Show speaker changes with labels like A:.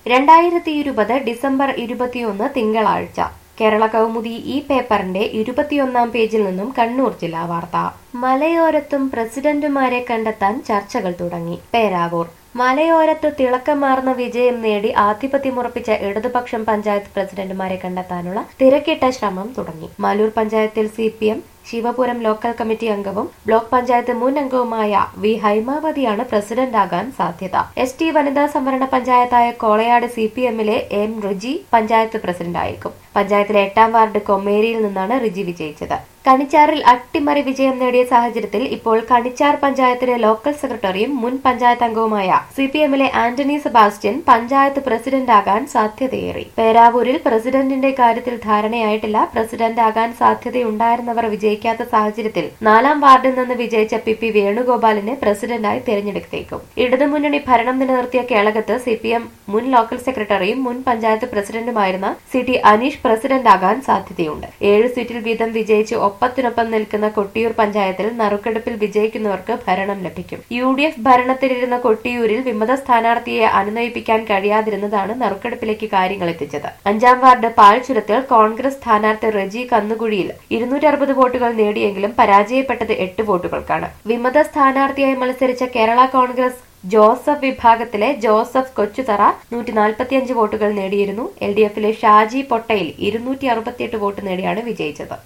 A: രണ്ടായിരത്തി ഇരുപത് ഡിസംബർ ഇരുപത്തിയൊന്ന് തിങ്കളാഴ്ച കേരള കൗമുദി ഈ പേപ്പറിന്റെ ഇരുപത്തിയൊന്നാം പേജിൽ നിന്നും കണ്ണൂർ ജില്ലാ വാർത്ത മലയോരത്തും പ്രസിഡന്റുമാരെ കണ്ടെത്താൻ ചർച്ചകൾ തുടങ്ങി പേരാവൂർ മലയോരത്ത് തിളക്കമാർന്ന വിജയം നേടി ആധിപത്യമുറപ്പിച്ച ഇടതുപക്ഷം പഞ്ചായത്ത് പ്രസിഡന്റുമാരെ കണ്ടെത്താനുള്ള തിരക്കിട്ട ശ്രമം തുടങ്ങി മാലൂർ പഞ്ചായത്തിൽ C P M Shivapuram local committee അംഗവും ബ്ലോക്ക് പഞ്ചായത്ത് മുൻ അംഗവുമായ വി ഹൈമാവതിയാണ് പ്രസിഡന്റാകാൻ സാധ്യത എസ് ടി വനിതാ സംവരണ പഞ്ചായത്തായ കോളയാട് സി പി എമ്മിലെ എം റിജി പഞ്ചായത്ത് പ്രസിഡന്റായിരിക്കും പഞ്ചായത്തിലെ എട്ടാം വാർഡ് കൊമ്മേരിയിൽ നിന്നാണ് റിജി വിജയിച്ചത് കണിച്ചാറിൽ അട്ടിമറി വിജയം നേടിയ സാഹചര്യത്തിൽ ഇപ്പോൾ കണിച്ചാർ പഞ്ചായത്തിലെ ലോക്കൽ സെക്രട്ടറിയും മുൻ പഞ്ചായത്ത് അംഗവുമായ സി പി എമ്മിലെ ആന്റണി സെബാസ്റ്റ്യൻ പഞ്ചായത്ത് പ്രസിഡന്റാകാൻ സാധ്യതയേറി പേരാവൂരിൽ പ്രസിഡന്റിന്റെ കാര്യത്തിൽ ധാരണയായിട്ടില്ല പ്രസിഡന്റാകാൻ സാധ്യതയുണ്ടായിരുന്നവർ വിജയിക്കാത്ത സാഹചര്യത്തിൽ നാലാം വാർഡിൽ നിന്ന് വിജയിച്ച പി പി വേണുഗോപാലിനെ പ്രസിഡന്റായി തെരഞ്ഞെടുത്തേക്കും ഇടതുമുന്നണി ഭരണം നിലനിർത്തിയ കേളകത്ത് സി പി എം മുൻ ലോക്കൽ സെക്രട്ടറിയും മുൻ പഞ്ചായത്ത് പ്രസിഡന്റുമായിരുന്ന സി ടി അനീഷ് പ്രസിഡന്റാകാൻ സാധ്യതയുണ്ട് ഏഴ് സീറ്റിൽ വീതം വിജയിച്ച് ഒപ്പത്തിനൊപ്പം നിൽക്കുന്ന കൊട്ടിയൂർ പഞ്ചായത്തിൽ നറുക്കെടുപ്പിൽ വിജയിക്കുന്നവർക്ക് ഭരണം ലഭിക്കും യു ഡി എഫ് ഭരണത്തിലിരുന്ന കൊട്ടിയൂരിൽ വിമത സ്ഥാനാർത്ഥിയെ അനുനയിപ്പിക്കാൻ കഴിയാതിരുന്നതാണ് നറുക്കെടുപ്പിലേക്ക് കാര്യങ്ങൾ എത്തിച്ചത് അഞ്ചാം വാർഡ് പാൽച്ചുരത്തിൽ കോൺഗ്രസ് സ്ഥാനാർത്ഥി റെജി കന്നുകുഴിയിൽ ഇരുന്നൂറ്റി അറുപത് വോട്ടുകൾ നേടിയെങ്കിലും പരാജയപ്പെട്ടത് എട്ട് വോട്ടുകൾക്കാണ് വിമത സ്ഥാനാർത്ഥിയായി മത്സരിച്ച കേരള കോൺഗ്രസ് ജോസഫ് വിഭാഗത്തിലെ ജോസഫ് കൊച്ചുതറ നൂറ്റി നാൽപ്പത്തിയഞ്ച് വോട്ടുകൾ നേടിയിരുന്നു എൽ ഡി എഫിലെ ഷാജി പൊട്ടയിൽ ഇരുന്നൂറ്റി അറുപത്തിയെട്ട് വോട്ട് നേടിയാണ് വിജയിച്ചത്